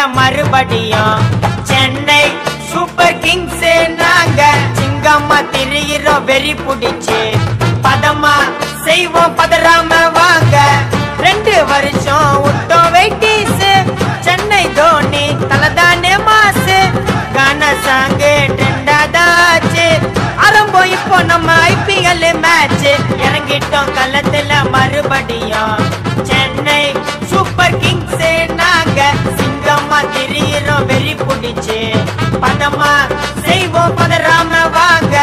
மறுபடியும் Chennai super Kings நாங்க சிங்கம்மா திரியிறோம் வெறி புடிச்சு பதமா செய்வோம் பதறாம வாங்க ரெண்டு வருஷம் விட்டோம் வெயிட்டீஸ் சென்னை தோனி தலதானே மாசு கான சாங்கு ட்ரெண்டாதாச்சு ஆரம்பம் இப்போ நம்ம ஐபிஎல் மேட்ச் இறங்கிட்டோம் களத்துல மறுபடியும் சென்னை சூப்பர் கிங்ஸ் நாங்க சிங்கம்மா திரியிறோம் வெறி புடிச்சு பதமா செய்வோம் பதறாம வாங்க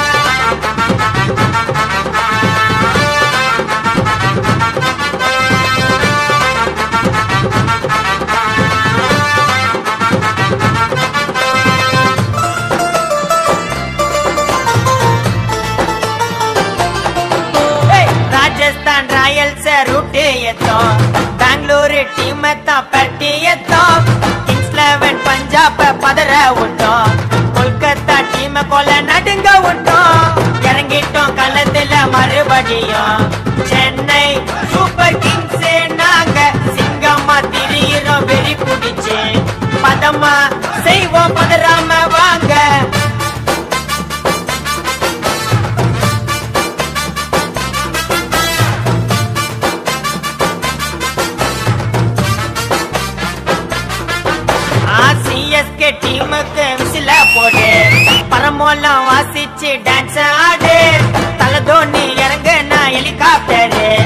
ஏய், ராஜஸ்தான் ராயல்ஸ் ரூட்டு எத்தோம் பெங்களூரு டீம் தான் பட்டி எத்தோம் கிங்ஸ் லெவன் பஞ்சாப் பதற விட்டோம் கொல்கத்தா டீம் கொல நடுங்க விட்டோம் இறங்கிட்டோம் களத்துல மறுபடியும் சென்னை சூப்பர் கிங்ஸ் நாங்க சிங்கம்மா திரியிறோம் வெறி புடிச்சு பதமா செய்வோம் பதறாம வாங்க சிஎஸ்கே டீமுக்கு விசில போடு பரமோலம் வாசிச்சு டான்ஸ் ஆடு தல தோனி இறங்க நான் ஹெலிகாப்டரு